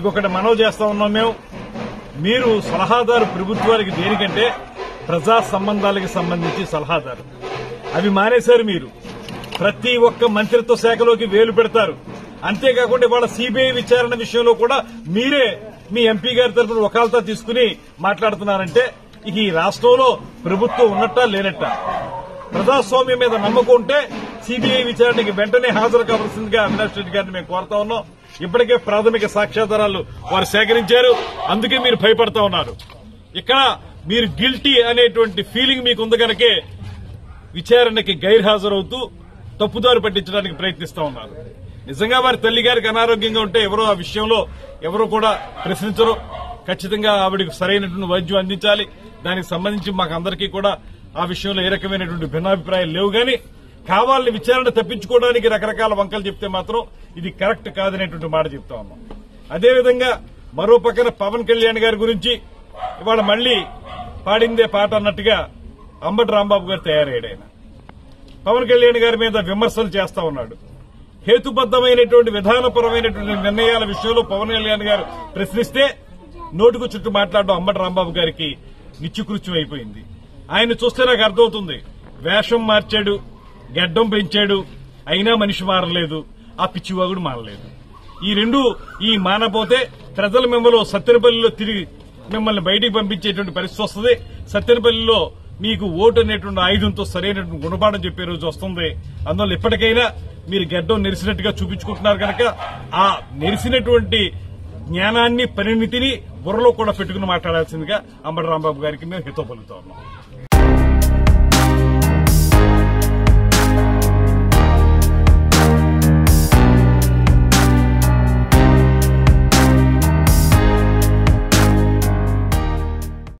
మీకు ఒకటి మనవి చేస్తా ఉన్నాం మేము మీరు సలహాదారు ప్రభుత్వానికి దేనికంటే ప్రజా సంబంధాలకు సంబంధించి సలహాదారు అవి మానేశారు మీరు ప్రతి ఒక్క మంత్రిత్వ శాఖలోకి వేలు పెడతారు అంతేకాకుండా ఇవాళ సిబిఐ విచారణ విషయంలో కూడా మీరే మీ ఎంపీ గారి తరఫున వకాలతా తీసుకుని మాట్లాడుతున్నారంటే ఇక ఈ రాష్ట్రంలో ప్రభుత్వం ఉన్నట్టా లేనట్టా ప్రజాస్వామ్యం మీద నమ్మకం ఉంటే సిబిఐ విచారణకి వెంటనే హాజరు కావాల్సిందిగా అవినాష్ రెడ్డి గారిని మేము కోరుతా ఉన్నాం ఇప్పటికే ప్రాథమిక సాక్ష్యాధారాలు వారు సేకరించారు అందుకే మీరు భయపడతా ఉన్నారు ఇక్కడ మీరు గిల్టీ అనేటువంటి ఫీలింగ్ మీకు ఉంది కనుకే విచారణకి గైర్హాజరవుతూ తప్పుదారి పట్టించడానికి ప్రయత్నిస్తా ఉన్నారు నిజంగా వారి తల్లి గారికి అనారోగ్యంగా ఉంటే ఎవరో ఆ విషయంలో ఎవరో కూడా ప్రశ్నించరు ఖచ్చితంగా ఆవిడకి సరైనటువంటి వైద్యం అందించాలి దానికి సంబంధించి మాకు అందరికీ కూడా ఆ విషయంలో ఏ రకమైనటువంటి భిన్నాభిప్రాయాలు లేవు గాని కావాలని విచారణ తప్పించుకోవడానికి రకరకాల వంకలు చెప్తే మాత్రం ఇది కరెక్ట్ కాదనేటువంటి మాట చెప్తా ఉన్నాం అదేవిధంగా మరో పక్కన పవన్ కళ్యాణ్ గారి గురించి ఇవాళ మళ్లీ పాడిందే పాట అన్నట్టుగా అంబటి రాంబాబు గారు తయారయ్యాడు ఆయన పవన్ కళ్యాణ్ గారి మీద విమర్శలు చేస్తా ఉన్నాడు హేతుబద్దమైనటువంటి విధానపరమైనటువంటి నిర్ణయాల విషయంలో పవన్ కళ్యాణ్ గారు ప్రశ్నిస్తే నోటుకు చుట్టూ మాట్లాడడం అంబటి రాంబాబు గారికి నిత్యకృత్యం అయిపోయింది ఆయన చూస్తే నాకు అర్థమవుతుంది వేషం మార్చాడు గడ్డం పెంచాడు అయినా మనిషి మారలేదు ఆ పిచ్చివాగుడు మారలేదు ఈ రెండు ఈ మానపోతే ప్రజలు మిమ్మల్ని సత్తెనపల్లిలో తిరిగి మిమ్మల్ని బయటికి పంపించేటువంటి పరిస్థితి వస్తుంది సత్తెనపల్లిలో మీకు ఓటు అనేటువంటి ఆయుధంతో సరైనటువంటి గుణపాఠం చెప్పే రోజు వస్తుంది అందువల్ల ఇప్పటికైనా మీరు గడ్డం నెరిసినట్టుగా చూపించుకుంటున్నారు కనుక ఆ నెరిసినటువంటి జ్ఞానాన్ని పరిణితిని బుర్రలో కూడా పెట్టుకుని మాట్లాడాల్సిందిగా అంబటి రాంబాబు గారికి మేము హితో పలుకుతా ఉన్నాం